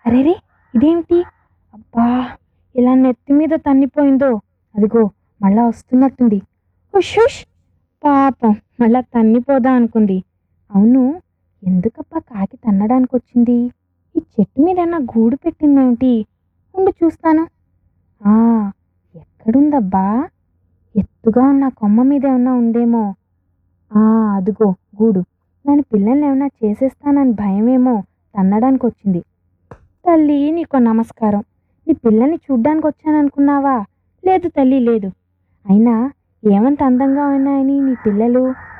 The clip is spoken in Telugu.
అరేరే ఇదేంటి అబ్బా ఇలా నెత్తి మీద తన్నిపోయిందో అదిగో మళ్ళా వస్తున్నట్టుంది ఉష్ పాపం మళ్ళా తన్నిపోదా అనుకుంది అవును ఎందుకబ్బా కాకి తన్నడానికి వచ్చింది ఈ చెట్టు మీద ఏమన్నా గూడు పెట్టిందేమిటి ఉండు చూస్తాను ఆ ఎక్కడుందబ్బా ఎత్తుగా ఉన్న కొమ్మ మీద ఏమన్నా ఉందేమో ఆ అదిగో గూడు దాని పిల్లల్ని ఏమన్నా చేసేస్తానని భయమేమో తన్నడానికి వచ్చింది తల్లి నీకు నమస్కారం నీ పిల్లల్ని చూడ్డానికి వచ్చాననుకున్నావా లేదు తల్లి లేదు అయినా ఏమంత అందంగా ఉన్నాయని నీ పిల్లలు